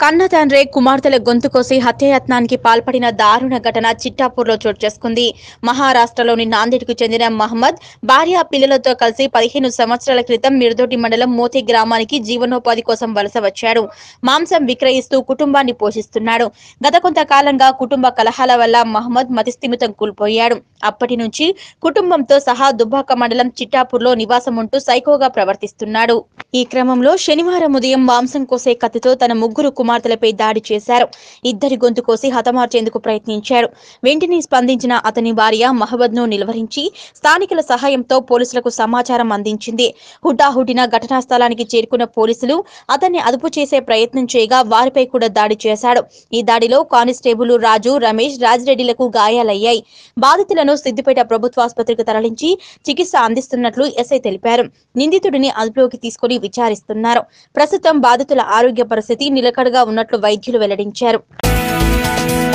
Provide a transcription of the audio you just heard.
కన్న తండ్రే కుమార్తెల గొంతు కోసి హత్యాయత్నానికి పాల్పడిన దారుణ ఘటన చిట్టాపూర్లో చోటు చేసుకుంది మహారాష్ట్రలోని నాందేడ్కు చెందిన మహమ్మద్ భార్య పిల్లలతో కలిసి పదిహేను సంవత్సరాల క్రితం మిర్దోటి మండలం మోతి గ్రామానికి జీవనోపాధి కోసం వలస వచ్చాడు మాంసం విక్రయిస్తూ కుటుంబాన్ని పోషిస్తున్నాడు గత కొంతకాలంగా కుటుంబ కలహాల వల్ల మహమ్మద్ మతిస్థిమితం కోల్పోయాడు అప్పటి నుంచి కుటుంబంతో సహా దుబ్బాక మండలం చిట్టాపూర్లో నివాసం ఉంటూ సైకోగా ప్రవర్తిస్తున్నాడు ఈ క్రమంలో శనివారం ఉదయం మాంసం కోసే కత్తితో తన ముగ్గురు కుమార్తెలపై దాడి చేశారు ఇద్దరి గొంతు కోసి హతమార్చేందుకు ప్రయత్నించాడు వెంటనే స్పందించిన అతని భార్య మహమ్మద్ ను నిలువరించి స్థానికుల సహాయంతో పోలీసులకు సమాచారం అందించింది హుటాహుటిన ఘటనా స్థలానికి చేరుకున్న పోలీసులు అతన్ని అదుపు చేసే ప్రయత్నం చేయగా వారిపై కూడా దాడి చేశాడు ఈ దాడిలో కానిస్టేబుల్ రాజు రమేష్ రాజిరెడ్డిలకు గాయాలయ్యాయి బాధితులను సిద్దిపేట ప్రభుత్వాసుపత్రికి తరలించి చికిత్స అందిస్తున్నట్లు ఎస్ఐ తెలిపారు నిందితుడిని అదుపులోకి తీసుకుని విచారిస్తున్నారు ప్రస్తుతం బాధితుల ఆరోగ్య పరిస్థితి నిలకడగా ఉన్నట్లు వైద్యులు వెల్లడించారు